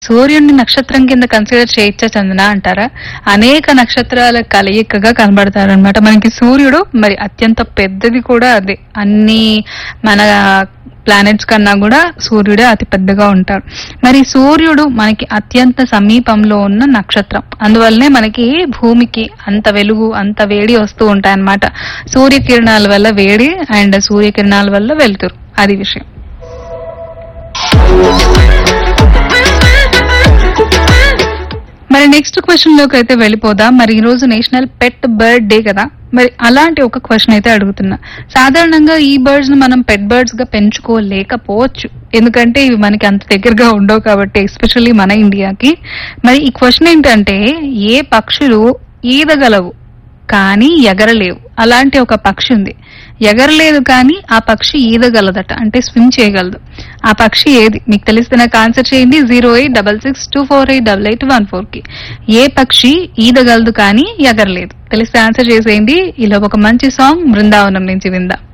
సూర్యుడిని నక్షత్రం కింద కన్సిడర్ చేయొచ్చా చందన అంటారా అనేక నక్షత్రాల కలయికగా కనబడతారనమాట మనకి సూర్యుడు మరి అత్యంత పెద్దది కూడా అదే అన్ని మన ప్లానెట్స్ కన్నా కూడా సూర్యుడే అతి పెద్దగా ఉంటాడు మరి సూర్యుడు మనకి అత్యంత సమీపంలో ఉన్న నక్షత్రం అందువల్లనే మనకి భూమికి అంత వెలుగు అంత వేడి వస్తూ ఉంటాయన్నమాట సూర్యకిరణాల వల్ల వేడి అండ్ సూర్యకిరణాల వల్ల వెలుతురు అది విషయం మరి నెక్స్ట్ క్వశ్చన్ లోకి అయితే వెళ్ళిపోదాం మరి ఈ రోజు నేషనల్ పెట్ బర్డ్ డే కదా మరి అలాంటి ఒక క్వశ్చన్ అయితే అడుగుతున్నా సాధారణంగా ఈ బర్డ్స్ ని మనం పెట్ బర్డ్స్ గా పెంచుకోలేకపోవచ్చు ఎందుకంటే ఇవి మనకి అంత దగ్గరగా ఉండవు కాబట్టి ఎస్పెషల్లీ మన ఇండియాకి మరి ఈ క్వశ్చన్ ఏంటంటే ఏ పక్షులు ఈదగలవు కానీ ఎగరలేవు అలాంటి ఒక పక్షి ఉంది ఎగరలేదు కానీ ఆ పక్షి ఈదగలదట అంటే స్విమ్ చేయగలదు ఆ పక్షి ఏది మీకు తెలిస్తే నాకు ఆన్సర్ చేయండి zero eight double six two four eight double eight one four కి ఏ పక్షి ఈదగలదు కానీ ఎగరలేదు తెలిస్తే ఆన్సర్ చేసేయండి ఇలా ఒక మంచి సాంగ్ బృందావనం నుంచి విందా